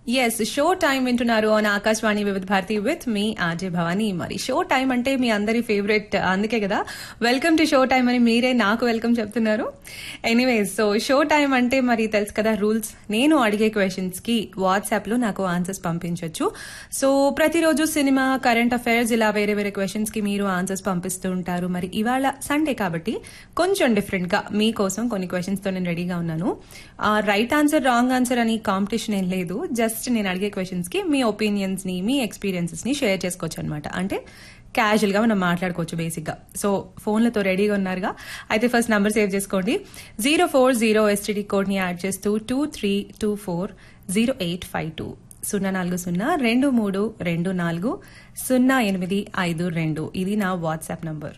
yes show time వింటున్నారు on Akashvani Vividh Bharati with మీ RJ Bhavani మరి షో టైం అంటే మీ అందరి ఫేవరెట్ అందుకే కదా వెల్కమ్ టు షో టైం అని మీరే నాకు వెల్కమ్ చెప్తున్నారు ఎనీవేస్ సో షో టైం అంటే మరి తెలుసు కదా రూల్స్ నేను అడిగే క్వశ్చన్స్ కి వాట్సాప్ లో నాకు ఆన్సర్స్ పంపించవచ్చు సో ప్రతిరోజు సినిమా కరెంట్ అఫైర్స్ ఇలా వేరే వేరే క్వశ్చన్స్ కి మీరు ఆన్సర్స్ పంపిస్తూ ఉంటారు మరి ఇవాళ సండే కాబట్టి కొంచెం డిఫరెంట్ గా మీకోసం కొన్ని క్వశ్చన్స్ తో నేను రెడీగా ఉన్నాను రైట్ ఆన్సర్ రాంగ్ ఆన్సర్ అని కాంపిటీషన్ ఏం లేదు జస్ట్ నేను అడిగే క్వశ్చన్స్ కి మీ ఒపీనియన్స్ ని మీ ఎక్స్పీరియన్సెస్ ని షేర్ చేసుకోవచ్చు అనమాట అంటే క్యాజువల్ గా మనం మాట్లాడుకోవచ్చు బేసిక్ గా సో ఫోన్లతో రెడీగా ఉన్నారుగా అయితే ఫస్ట్ నంబర్ సేవ్ చేసుకోండి zero four zero STD code ని యాడ్ చేస్తూ two three two four zero eight five two సున్నా నాలుగు సున్నా రెండు మూడు రెండు నాలుగు సున్నా ఎనిమిది ఐదు రెండు ఇది నా వాట్సాప్ నంబర్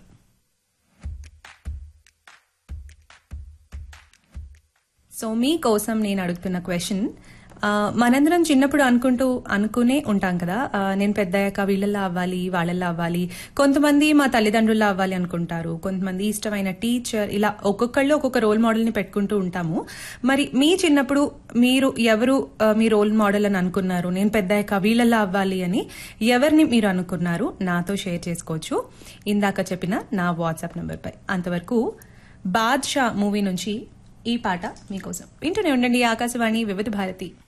సో మీకోసం నేను అడుగుతున్న క్వశ్చన్ మనందరం చిన్నప్పుడు అనుకుంటూ అనుకునే ఉంటాం కదా ఆ, నేను పెద్దయ్యాక వీళ్ళల్లో అవ్వాలి వాళ్ళల్లో అవ్వాలి కొంతమంది మా తల్లిదండ్రుల్లో అవ్వాలి అనుకుంటారు కొంతమంది ఇష్టమైన టీచర్ ఇలా ఒక్కొక్కళ్ళు ఒక్కొక్క రోల్ మోడల్ ని పెట్టుకుంటూ ఉంటాము మరి మీ చిన్నప్పుడు మీరు ఎవరు ఆ, మీ రోల్ మోడల్ అని అనుకున్నారు నేను పెద్దయ్యాక వీళ్ళల్లో అవ్వాలి అని ఎవరిని మీరు అనుకున్నారు నాతో షేర్ చేసుకోవచ్చు ఇందాక చెప్పిన నా వాట్సాప్ నంబర్ పై అంతవరకు బాద్షా మూవీ నుంచి ఈ పాట మీకోసం వింటూనే ఉండండి ఆకాశవాణి వివిధ భారతి